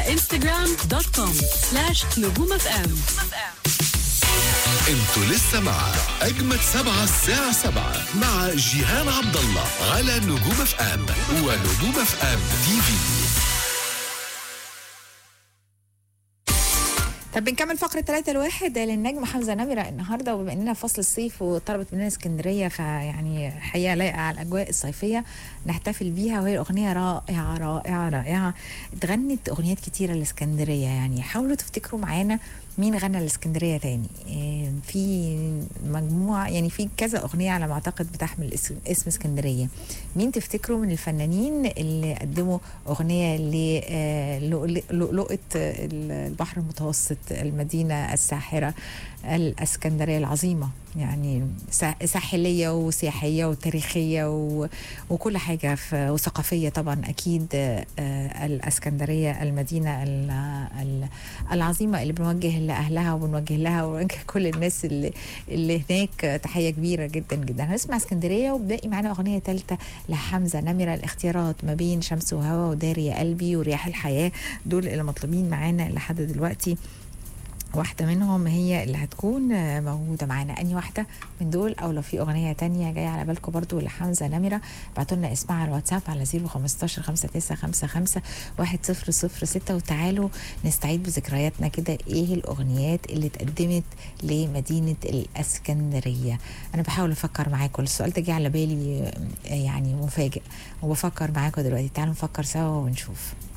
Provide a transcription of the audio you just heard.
انستغرام دوت كوم سلاش نجوم اف ام انتوا لسه مع اجمد سبعة الساعة سبعة مع جيهان عبد الله على نجوم اف ام ونجوم اف ام تي في طب بنكمل فقرة ثلاثة الواحد للنجم حمزة نمرة النهاردة وبما اننا في فصل الصيف وطلبت مننا اسكندرية فيعني حقيقة لايقة على الأجواء الصيفية نحتفل بيها وهي الأغنية رائعة رائعة رائعة اتغنت أغنيات كتيرة لاسكندرية يعني حاولوا تفتكروا معانا مين غنى الاسكندريه تاني إيه، في مجموعه يعني في كذا اغنيه على ما اعتقد بتحمل اسم, اسم اسكندريه مين تفتكروا من الفنانين اللي قدموا اغنيه للؤلؤه البحر المتوسط المدينه الساحره الاسكندريه العظيمه يعني سا- ساحليه وسياحيه وتاريخيه و- وكل حاجه ف- وثقافيه طبعا اكيد آه، آه، الاسكندريه المدينه ال- ال- العظيمه اللي بنوجه لاهلها وبنوجه لها ونوجه كل الناس اللي اللي هناك تحيه كبيره جدا جدا هنسمع اسكندريه وباقي معانا اغنيه ثالثه لحمزه نمره الاختيارات ما بين شمس وهوا وداري يا قلبي ورياح الحياه دول اللي مطلوبين معانا لحد دلوقتي واحدة منهم هي اللي هتكون آه، موجودة معانا أني واحدة من دول أو لو في أغنية تانية جاية على بالكم برضو لحمزة نمرة بعتوا لنا اسمها على الواتساب على 015 5955 1006 وتعالوا نستعيد بذكرياتنا كده إيه الأغنيات اللي اتقدمت لمدينة الإسكندرية أنا بحاول أفكر معاكم السؤال ده جه على بالي آه، يعني مفاجئ وبفكر معاكم دلوقتي تعالوا نفكر سوا ونشوف